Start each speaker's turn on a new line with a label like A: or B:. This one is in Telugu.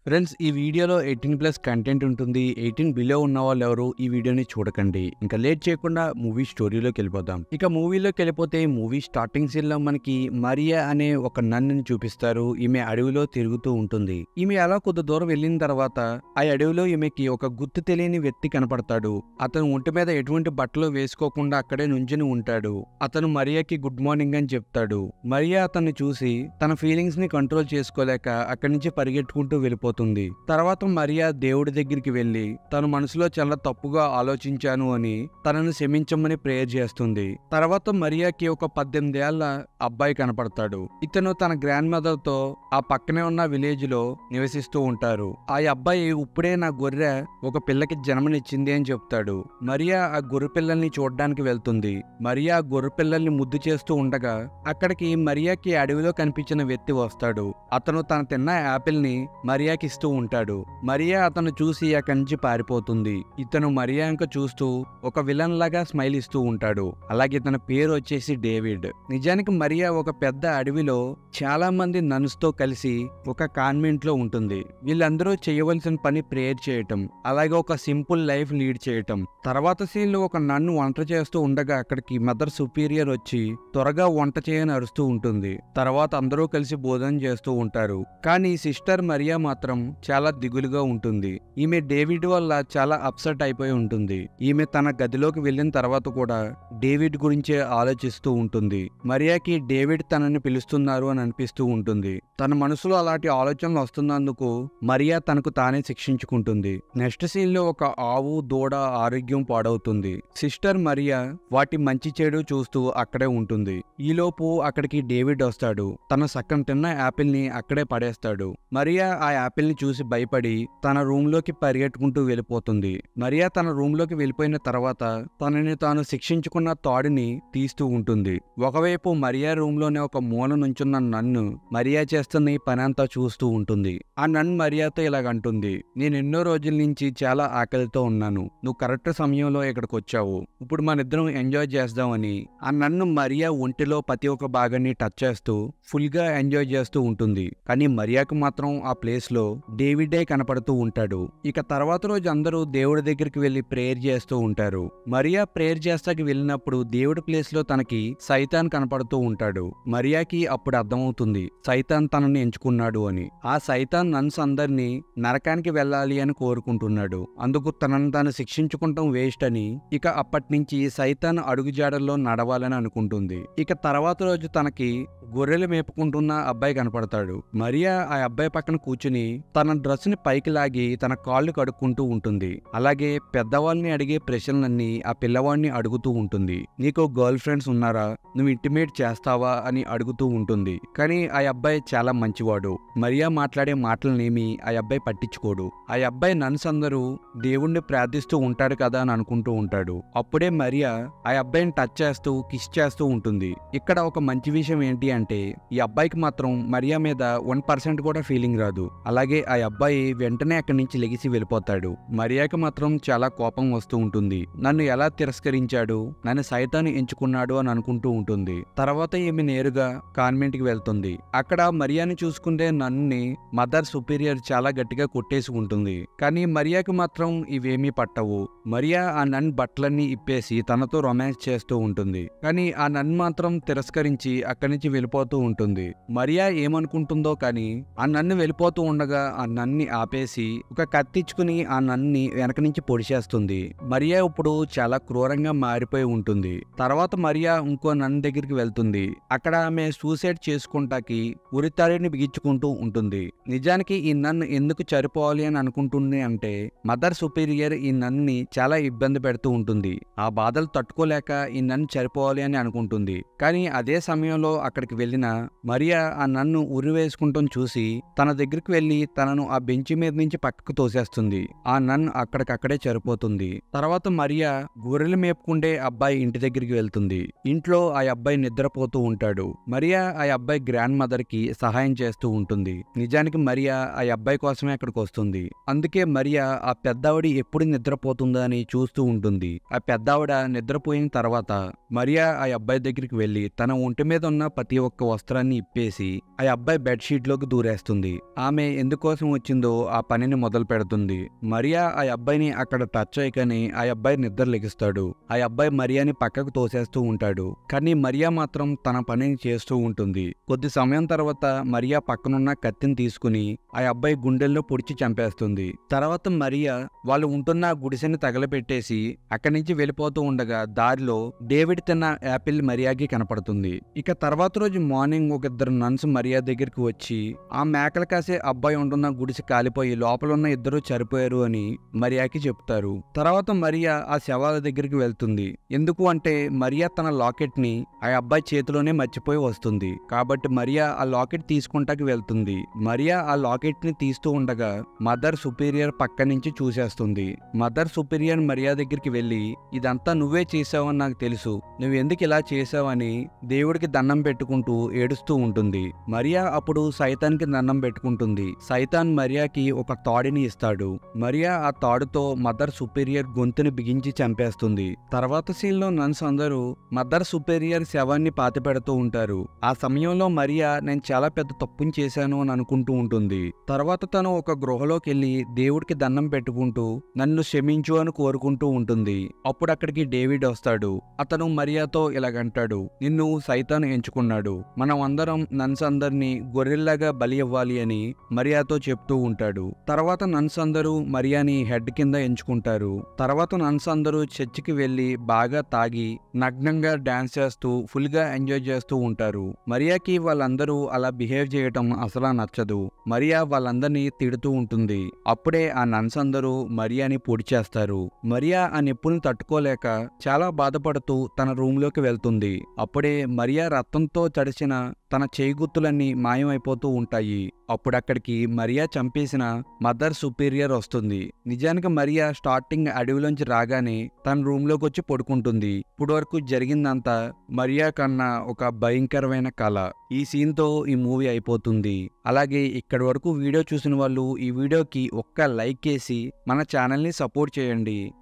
A: ఫ్రెండ్స్ ఈ వీడియోలో ఎయిటీన్ ప్లస్ కంటెంట్ ఉంటుంది ఎయిటీన్ బిలో ఉన్న వాళ్ళు ఎవరు ఈ వీడియోని చూడకండి ఇంకా లేట్ చేయకుండా మూవీ స్టోరీలోకి వెళ్ళిపోదాం ఇక మూవీలోకి వెళ్ళిపోతే మూవీ స్టార్టింగ్ సీన్ లో మనకి మరియా అనే ఒక నన్నుని చూపిస్తారు ఈమె అడవిలో తిరుగుతూ ఉంటుంది ఈమె అలా కొద్ది దూరం వెళ్ళిన తర్వాత ఆ అడవిలో ఈమెకి ఒక గుర్తు తెలియని వ్యక్తి కనపడతాడు అతను ఒంటి మీద ఎటువంటి బట్టలు వేసుకోకుండా అక్కడే నుంచుని ఉంటాడు అతను మరియాకి గుడ్ మార్నింగ్ అని చెప్తాడు మరియా అతన్ని చూసి తన ఫీలింగ్స్ ని కంట్రోల్ చేసుకోలేక అక్కడి నుంచి పరిగెట్టుకుంటూ వెళ్ళిపోతుంది తర్వాత మరియా దేవుడి దగ్గరికి వెళ్ళి తన మనసులో చాలా తప్పుగా ఆలోచించాను అని తనను క్షమించమని ప్రేయర్ చేస్తుంది తర్వాత మరియాకి ఒక పద్దెనిమిది ఏళ్ల అబ్బాయి కనపడతాడు ఇతను తన గ్రాండ్ మదర్ తో ఆ పక్కనే ఉన్న విలేజ్ లో నివసిస్తూ ఉంటారు ఆ అబ్బాయి ఇప్పుడే నా గొర్రె ఒక పిల్లకి జన్మనిచ్చింది అని చెప్తాడు మరియా ఆ గొర్రె పిల్లల్ని చూడడానికి వెళ్తుంది మరియా ఆ గొర్రె పిల్లల్ని ముద్దు చేస్తూ ఉండగా అక్కడికి మరియాకి అడవిలో కనిపించిన వ్యక్తి వస్తాడు అతను తన తిన్న యాపిల్ ని మరియాకి ఇస్తూ ఉంటాడు మరియా అతను చూసి అక్కడి నుంచి పారిపోతుంది ఇతను మరియా ఇంకా చూస్తూ ఒక విలన్ లాగా స్మైల్ ఇస్తూ ఉంటాడు అలాగే తన పేరు వచ్చేసి డేవిడ్ నిజానికి మరియా ఒక పెద్ద అడవిలో చాలా మంది నన్స్ తో కలిసి ఒక కాన్వెంట్ లో ఉంటుంది వీళ్ళందరూ చేయవలసిన పని ప్రేయర్ చేయటం అలాగే ఒక సింపుల్ లైఫ్ లీడ్ చేయటం తర్వాత సీన్ లో ఒక నన్ను వంట చేస్తూ ఉండగా అక్కడికి మదర్ సుపీరియర్ వచ్చి త్వరగా వంట చేయని అరుస్తూ ఉంటుంది తర్వాత అందరూ కలిసి భోజనం చేస్తూ ఉంటారు కానీ సిస్టర్ మరియా మాత్రం చాలా దిగులుగా ఉంటుంది ఈమె డేవిడ్ వల్ల చాలా అప్సెట్ అయిపోయి ఉంటుంది ఈమె తన గదిలోకి వెళ్ళిన తర్వాత కూడా డేవిడ్ గురించే ఆలోచిస్తూ ఉంటుంది మరియాకి డేవిడ్ తనని పిలుస్తున్నారు అని అనిపిస్తూ ఉంటుంది తన మనసులో అలాంటి ఆలోచనలు వస్తున్నందుకు మరియా తనకు తానే శిక్షించుకుంటుంది నెక్స్ట్ సీన్ లో ఒక ఆవు దూడ ఆరోగ్యం పాడవుతుంది సిస్టర్ మరియా వాటి మంచి చెడు చూస్తూ అక్కడే ఉంటుంది ఈలోపు అక్కడికి డేవిడ్ వస్తాడు తన సక్కన తిన్న యాపిల్ ని అక్కడే పడేస్తాడు మరియా ఆ యాపిల్ ని చూసి భయపడి తన రూమ్ లోకి పరిగెట్టుకుంటూ వెళ్ళిపోతుంది మరియా తన రూమ్ లోకి వెళ్ళిపోయిన తర్వాత తనని తాను శిక్షించుకున్న తాడుని తీస్తూ ఉంటుంది ఒకవైపు మరియా రూమ్ లోనే ఒక మూల నుంచున్న నన్ను మరియా చేస్తున్న ఈ పని అంతా చూస్తూ ఉంటుంది ఆ నన్ను మరియాతో ఇలాగంటుంది నేను ఎన్నో రోజుల నుంచి చాలా ఆకలితో ఉన్నాను నువ్వు కరెక్ట్ సమయంలో ఇక్కడికి వచ్చావు ఇప్పుడు మన ఇద్దరం ఎంజాయ్ చేద్దామని ఆ నన్ను మరియా ఒంటిలో ప్రతి ఒక్క భాగాన్ని టచ్ చేస్తూ ఫుల్ గా ఎంజాయ్ చేస్తూ ఉంటుంది కానీ మరియాకు మాత్రం ఆ ప్లేస్ లో డేవిడే కనపడుతూ ఉంటాడు ఇక తర్వాత రోజు అందరూ దేవుడి దగ్గరికి వెళ్లి ప్రేయర్ చేస్తూ ఉంటారు మరియా ప్రేయర్ చేస్తాకి వెళ్ళినప్పుడు దేవుడి ప్లేస్ లో తనకి సైతాన్ కనపడుతూ ఉంటాడు మరియాకి అప్పుడు అర్థమవుతుంది సైతాన్ తనని ఎంచుకున్నాడు అని ఆ సైతాన్ నన్స్ అందరినీ నరకానికి వెళ్ళాలి అని కోరుకుంటున్నాడు అందుకు తనను తాను శిక్షించుకుంటాం వేస్ట్ అని ఇక అప్పటి నుంచి సైతాన్ అడుగుజాడల్లో నడవాలని అనుకుంటుంది ఇక తర్వాత రోజు తనకి గొర్రెలు మేపుకుంటున్న అబ్బాయి కనపడతాడు మరియా ఆ అబ్బాయి పక్కన కూర్చుని తన డ్రెస్ ని పైకి లాగి తన కాళ్ళు కడుక్కుంటూ ఉంటుంది అలాగే పెద్దవాళ్ళని అడిగే ప్రశ్నలన్నీ ఆ పిల్లవాడిని అడుగుతూ ఉంటుంది నీకు గర్ల్ ఫ్రెండ్స్ ఉన్నారా నువ్వు ఇంటిమేట్ చేస్తావా అని అడుగుతూ ఉంటుంది కానీ ఆ అబ్బాయి చాలా మంచివాడు మరియా మాట్లాడే మాటలనేమి ఆ అబ్బాయి పట్టించుకోడు ఆ అబ్బాయి నన్స్ అందరూ దేవుణ్ణి ప్రార్థిస్తూ ఉంటాడు కదా అని అనుకుంటూ ఉంటాడు అప్పుడే మరియా ఆ అబ్బాయిని టచ్ చేస్తూ కిస్ చేస్తూ ఉంటుంది ఇక్కడ ఒక మంచి విషయం ఏంటి అంటే ఈ అబ్బాయికి మాత్రం మరియా మీద వన్ పర్సెంట్ కూడా ఫీలింగ్ రాదు అలాగే ఆ అబ్బాయి వెంటనే అక్కడి నుంచి లెగిసి వెళ్ళిపోతాడు మరియాకి మాత్రం చాలా కోపం వస్తూ ఉంటుంది నన్ను ఎలా తిరస్కరించాడు నన్ను సైతాన్ని ఎంచుకున్నాడు అని అనుకుంటూ ఉంటుంది తర్వాత ఈమె నేరుగా కాన్వెంట్ కి వెళ్తుంది అక్కడ మరియాని చూసుకుంటే నన్నుని మదర్ సుపీరియర్ చాలా గట్టిగా కొట్టేసి ఉంటుంది కానీ మరియాకి మాత్రం ఇవేమీ పట్టవు మరియా ఆ నన్ బట్టలన్నీ ఇప్పేసి తనతో రొమాన్స్ చేస్తూ ఉంటుంది కానీ ఆ నన్ మాత్రం తిరస్కరించి అక్కడి నుంచి వెళ్ళిపోతూ ఉంటుంది మరియా ఏమనుకుంటుందో కానీ ఆ నన్ను వెళ్ళిపోతూ ఉండగా ఆ నన్ని ఆపేసి ఒక కత్తిచ్చుకుని ఆ నన్ని వెనక నుంచి పొడిచేస్తుంది మరియా ఇప్పుడు చాలా క్రూరంగా మారిపోయి ఉంటుంది తర్వాత మరియా ఇంకో నన్ను దగ్గరికి వెళ్తుంది అక్కడ ఆమె సూసైడ్ చేసుకుంటాకి ఉరితాడిని బిగించుకుంటూ ఉంటుంది నిజానికి ఈ నన్ను ఎందుకు చనిపోవాలి అని అనుకుంటుంది అంటే మదర్ సుపీరియర్ ఈ నన్ని చాలా ఇబ్బంది పెడుతూ ఉంటుంది ఆ బాధలు తట్టుకోలేక ఈ నన్ను చనిపోవాలి అని అనుకుంటుంది కానీ అదే సమయంలో అక్కడికి వెళ్ళిన మరియా ఆ నన్ను ఉరి వేసుకుంటాం చూసి తన దగ్గరికి వెళ్లి తనను ఆ బెంచి మీద నుంచి పక్కకు తోసేస్తుంది ఆ నన్ అక్కడికక్కడే చనిపోతుంది తర్వాత మరియా గొర్రెలు మేపుకుండే అబ్బాయి ఇంటి దగ్గరికి వెళ్తుంది ఇంట్లో ఆ అబ్బాయి నిద్రపోతూ ఉంటాడు మరియా ఆ అబ్బాయి గ్రాండ్ మదర్ కి సహాయం చేస్తూ ఉంటుంది నిజానికి మరియా ఆ అబ్బాయి కోసమే అక్కడికి వస్తుంది అందుకే మరియా ఆ పెద్దావిడ ఎప్పుడు నిద్రపోతుందా అని చూస్తూ ఉంటుంది ఆ పెద్దావిడ నిద్రపోయిన తర్వాత మరియా ఆ అబ్బాయి దగ్గరికి వెళ్లి తన ఒంటి మీద ఉన్న ప్రతి ఒక్క వస్త్రాన్ని ఇప్పేసి ఆ అబ్బాయి బెడ్షీట్ లోకి దూరేస్తుంది ఆమె ఎందుకు ఎందుకోసం వచ్చిందో ఆ పనిని మొదలు పెడుతుంది మరియా ఆ అబ్బాయిని అక్కడ టచ్ అయ్యకని ఆ అబ్బాయి నిద్ర లెగిస్తాడు ఆ అబ్బాయి మరియాని పక్కకు తోసేస్తూ ఉంటాడు కానీ మరియా మాత్రం తన పనిని చేస్తూ ఉంటుంది కొద్ది సమయం తర్వాత మరియా పక్కనున్న కత్తిని తీసుకుని ఆ అబ్బాయి గుండెల్లో పొడిచి చంపేస్తుంది తర్వాత మరియా వాళ్ళు ఉంటున్న ఆ గుడిసెని తగలపెట్టేసి అక్కడి నుంచి వెళ్ళిపోతూ ఉండగా దారిలో డేవిడ్ తిన్న యాపిల్ మరియాకి కనపడుతుంది ఇక తర్వాత రోజు మార్నింగ్ ఒక ఇద్దరు నన్స్ మరియా దగ్గరికి వచ్చి ఆ మేకలు కాసే అబ్బాయి ఉంటున్న గుడిసె కాలిపోయి లోపల ఉన్న ఇద్దరు చనిపోయారు అని మరియాకి చెప్తారు తర్వాత మరియా ఆ శవాల దగ్గరికి వెళ్తుంది ఎందుకు అంటే మరియా తన లాకెట్ ని ఆ అబ్బాయి చేతిలోనే మర్చిపోయి వస్తుంది కాబట్టి మరియా ఆ లాకెట్ తీసుకుంటాకి వెళ్తుంది మరియా ఆ లాకెట్ ని తీస్తూ ఉండగా మదర్ సుపీరియర్ పక్క నుంచి చూసేస్తుంది మదర్ సుపీరియర్ మరియా దగ్గరికి వెళ్ళి ఇదంతా నువ్వే చేసావని నాకు తెలుసు నువ్వు ఎందుకు ఇలా చేసావని దేవుడికి దండం పెట్టుకుంటూ ఏడుస్తూ ఉంటుంది మరియా అప్పుడు సైతాన్కి దండం పెట్టుకుంటుంది సైతాన్ మరియాకి ఒక తాడిని ఇస్తాడు మరియా ఆ తాడుతో మదర్ సుపీరియర్ గొంతుని బిగించి చంపేస్తుంది తర్వాత సీన్ లో నన్స్ అందరూ మదర్ సుపీరియర్ శవాన్ని పాతి పెడుతూ ఉంటారు ఆ సమయంలో మరియా నేను చాలా పెద్ద తప్పుని చేశాను అని అనుకుంటూ ఉంటుంది తర్వాత తను ఒక గృహలోకి వెళ్ళి దేవుడికి దండం పెట్టుకుంటూ నన్ను క్షమించు అని కోరుకుంటూ ఉంటుంది అప్పుడు అక్కడికి డేవిడ్ వస్తాడు అతను మరియాతో ఇలాగంటాడు నిన్ను సైతాన్ ఎంచుకున్నాడు మనం అందరం నన్స్ అందరినీ గొర్రెల్లాగా బలి ఇవ్వాలి అని మరియాతో చెప్తూ ఉంటాడు తర్వాత నన్స్ అందరూ మరియాని హెడ్ కింద ఎంచుకుంటారు తర్వాత నన్స్ అందరూ చర్చికి వెళ్లి బాగా తాగి నగ్నంగా డాన్స్ చేస్తూ ఫుల్ గా ఎంజాయ్ చేస్తూ ఉంటారు మరియాకి వాళ్ళందరూ అలా బిహేవ్ చేయటం అసలు నచ్చదు మరియా వాళ్ళందరినీ తిడుతూ ఉంటుంది అప్పుడే ఆ నన్స్ అందరూ మరియాని పొడి చేస్తారు మరియా ఆ నిప్పుని తట్టుకోలేక చాలా బాధపడుతూ తన రూమ్ లోకి వెళ్తుంది అప్పుడే మరియా రక్తంతో తడిసిన తన చేయిగుత్తులన్నీ మాయమైపోతూ ఉంటాయి అప్పుడు అక్కడికి మరియా చంపేసిన మదర్ సుపీరియర్ వస్తుంది నిజానికి మరియా స్టార్టింగ్ అడవిలోంచి రాగానే తన రూమ్ లోకి వచ్చి పడుకుంటుంది ఇప్పుడు వరకు జరిగిందంతా మరియా కన్నా ఒక భయంకరమైన కళ ఈ సీన్ తో ఈ మూవీ అయిపోతుంది అలాగే ఇక్కడి వరకు వీడియో చూసిన వాళ్ళు ఈ వీడియోకి ఒక్క లైక్ వేసి మన ఛానల్ని సపోర్ట్ చేయండి